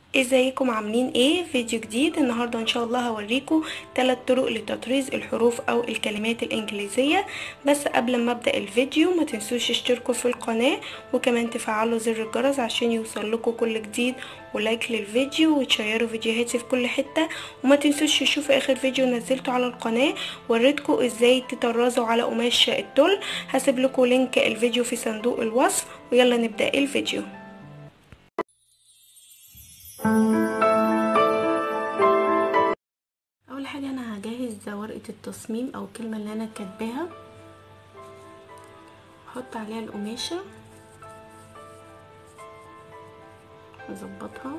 ازيكم عاملين ايه فيديو جديد النهارده ان شاء الله هوريكم ثلاث طرق لتطريز الحروف او الكلمات الانجليزيه بس قبل ما ابدا الفيديو ما تنسوش تشتركوا في القناه وكمان تفعلوا زر الجرس عشان يوصل لكم كل جديد ولايك للفيديو وتشيروا فيديوهاتي في كل حته وما تنسوش تشوفوا اخر فيديو نزلته على القناه وريتكم ازاي تطرزوا على قماش التل هسيب لكم لينك الفيديو في صندوق الوصف ويلا نبدا الفيديو اول حاجه انا هجهز ورقه التصميم او الكلمه اللي انا كاتباها احط عليها القماشه اظبطها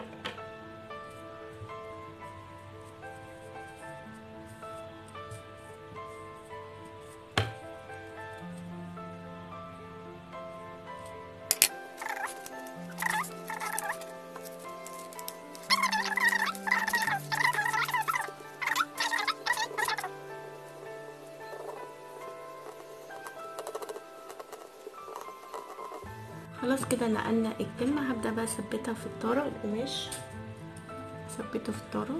خلاص كده نقلنا الكلمة هبدأ بقى اثبتها في الطارة القماش اثبته في الطارة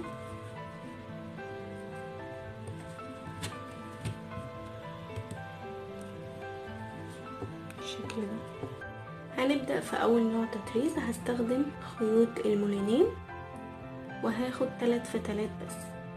بالشكل ده هنبدأ في أول نوع تطريز هستخدم خيوط المولينين وهاخد تلات فتلات بس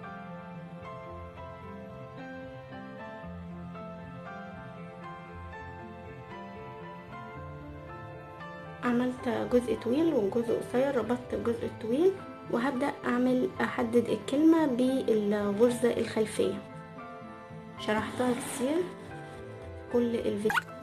عملت جزء طويل وجزء قصير ربطت الجزء الطويل وهبدأ أعمل أحدد الكلمة بالغرزة الخلفية شرحتها كتير كل الفيديو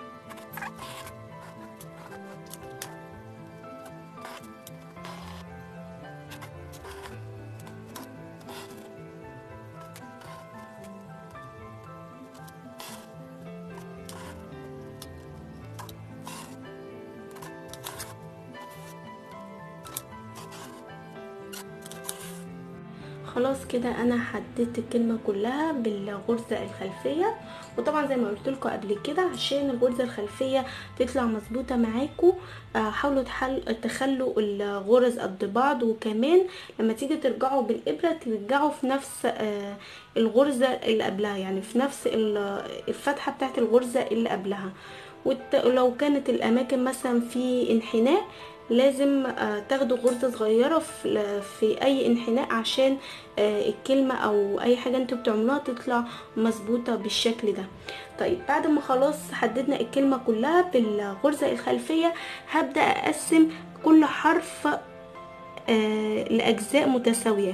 خلاص كده انا حددت الكلمه كلها بالغرزه الخلفيه وطبعا زي ما قلت لكم قبل كده عشان الغرزه الخلفيه تطلع مظبوطه معاكم حاولوا تحل تخلوا الغرز قد بعض وكمان لما تيجي ترجعوا بالابره ترجعوا في نفس الغرزه اللي قبلها يعني في نفس الفتحه بتاعت الغرزه اللي قبلها ولو كانت الاماكن مثلا في انحناء لازم تاخدوا غرزه صغيره في اي انحناء عشان الكلمه او اي حاجه انتوا بتعملوها تطلع مظبوطه بالشكل ده طيب بعد ما خلاص حددنا الكلمه كلها بالغرزه الخلفيه هبدا اقسم كل حرف لاجزاء متساويه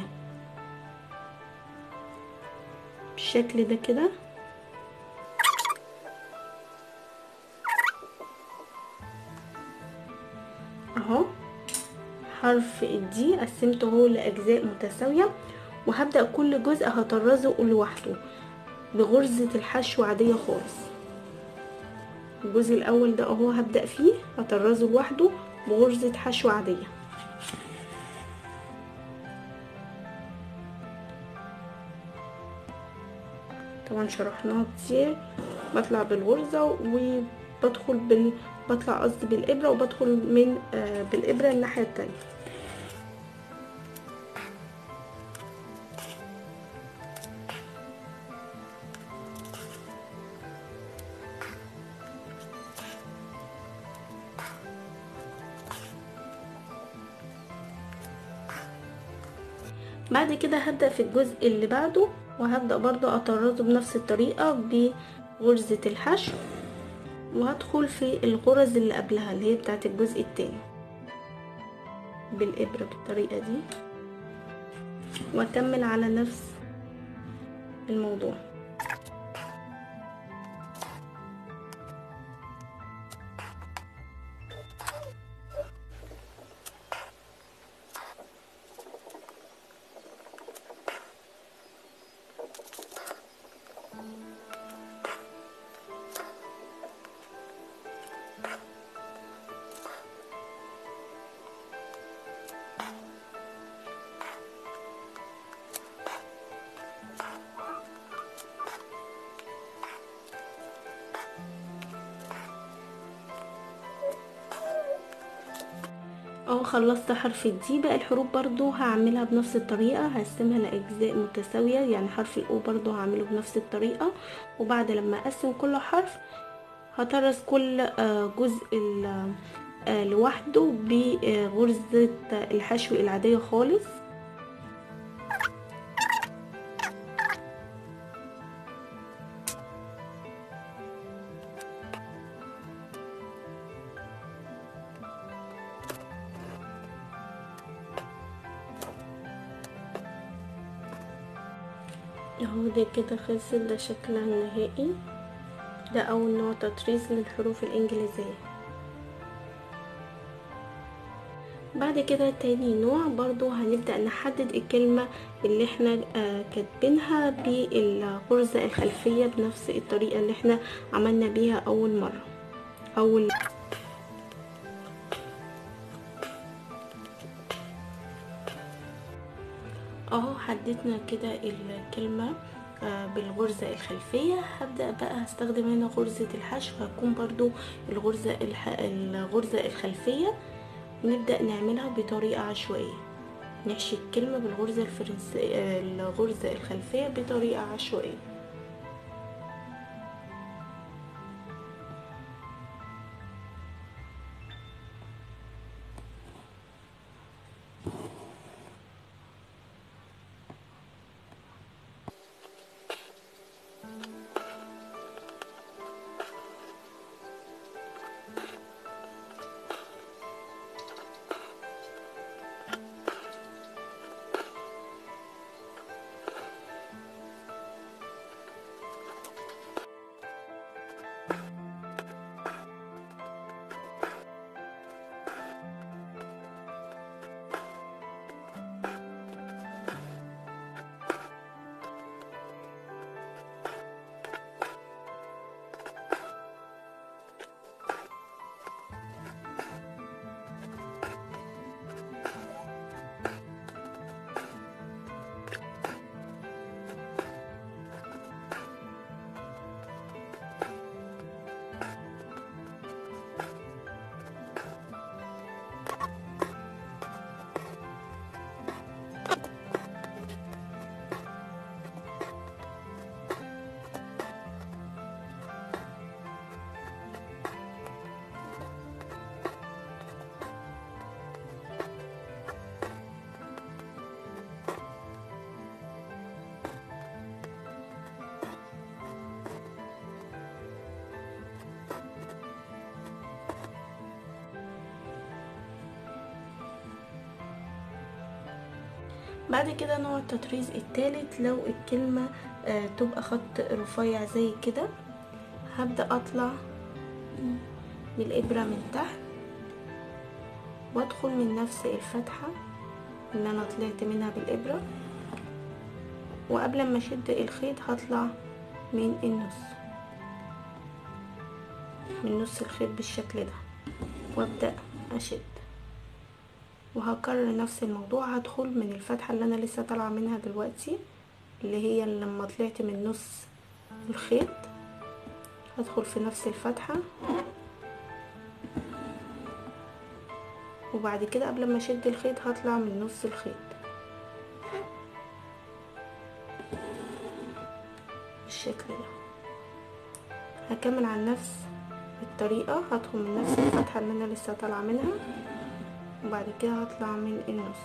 بالشكل ده كده اهو حرف الدي قسمته اهو لاجزاء متساويه وهبدا كل جزء هطرزه لوحده بغرزه الحشو عاديه خالص الجزء الاول ده اهو هبدا فيه هطرزه لوحده بغرزه حشو عاديه طبعا شرحناها كتير بطلع بالغرزه وبدخل بال بطلع قصدي بالابره وبدخل من آه بالابره الناحيه التانية بعد كده هبدأ في الجزء اللي بعده وهبدأ برضو أطرزه بنفس الطريقة بغرزة الحشو وهدخل في الغرز اللي قبلها اللي هي بتاعت الجزء التاني بالإبرة بالطريقة دي واكمل على نفس الموضوع اهو خلصت حرف الدي بقى الحروف برضو هعملها بنفس الطريقة هقسمها لأجزاء متساوية يعني حرف الأو برضو هعمله بنفس الطريقة وبعد لما أقسم كل حرف هطرز كل آه، جزء ال- آه، لوحده بغرزة الحشو العادية خالص اهو ده كده خلصت ده شكلها النهائي ده اول نوع تطريز للحروف الانجليزية بعد كده تاني نوع برضو هنبدأ نحدد الكلمة اللي احنا آه كاتبينها بالغرزة الخلفية بنفس الطريقة اللي احنا عملنا بيها اول مرة اول اهو حددنا كده الكلمة آه، بالغرزة الخلفية هبدأ بقى هستخدم هنا غرزة الحشو هتكون برضو الغرزة الح... الغرزة الخلفية نبدأ نعملها بطريقة عشوائية نحشي الكلمة بالغرزة الفرنسية آه، الغرزة الخلفية بطريقة عشوائية بعد كده نوع التطريز التالت لو الكلمة آه تبقى خط رفيع زي كده هبدأ اطلع بالإبرة من تحت وادخل من نفس الفتحة اللي انا طلعت منها بالإبرة وقبل ما اشد الخيط هطلع من النص من نص الخيط بالشكل ده وابدأ اشد وهكرر نفس الموضوع هدخل من الفتحة اللي انا لسه طالعة منها دلوقتي اللي هي لما طلعت من نص الخيط هدخل في نفس الفتحة وبعد كده قبل ما اشد الخيط هطلع من نص الخيط بالشكل ده هكمل على نفس الطريقة هدخل من نفس الفتحة اللي انا لسه طالعة منها وبعد كده هطلع من النص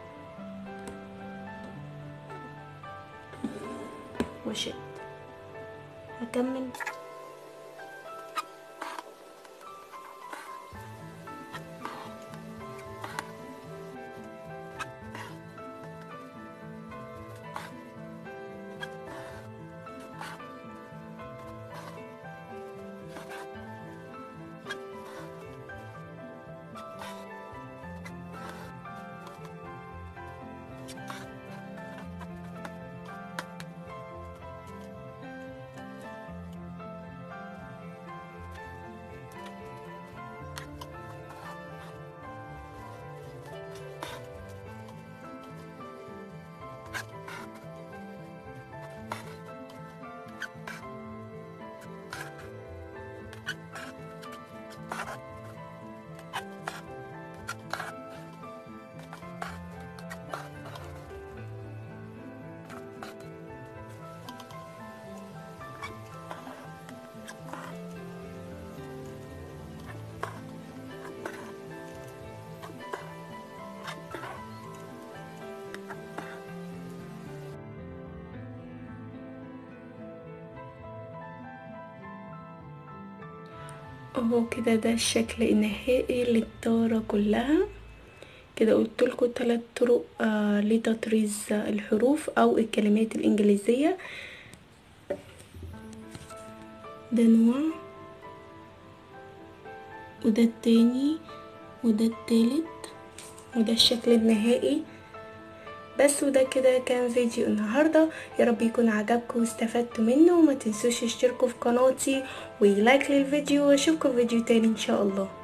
واشد هكمل اهو كده ده الشكل النهائي للطارة كلها كده قلت لكم ثلاث طرق آه لتطريز الحروف او الكلمات الانجليزية ده نوع وده التاني وده التالت وده الشكل النهائي بس وده كده كان فيديو النهاردة يا رب يكون عجبكم واستفدتوا منه وما تنسوش تشتركوا في قناتي ولايك للفيديو واشوفكم في فيديو تاني ان شاء الله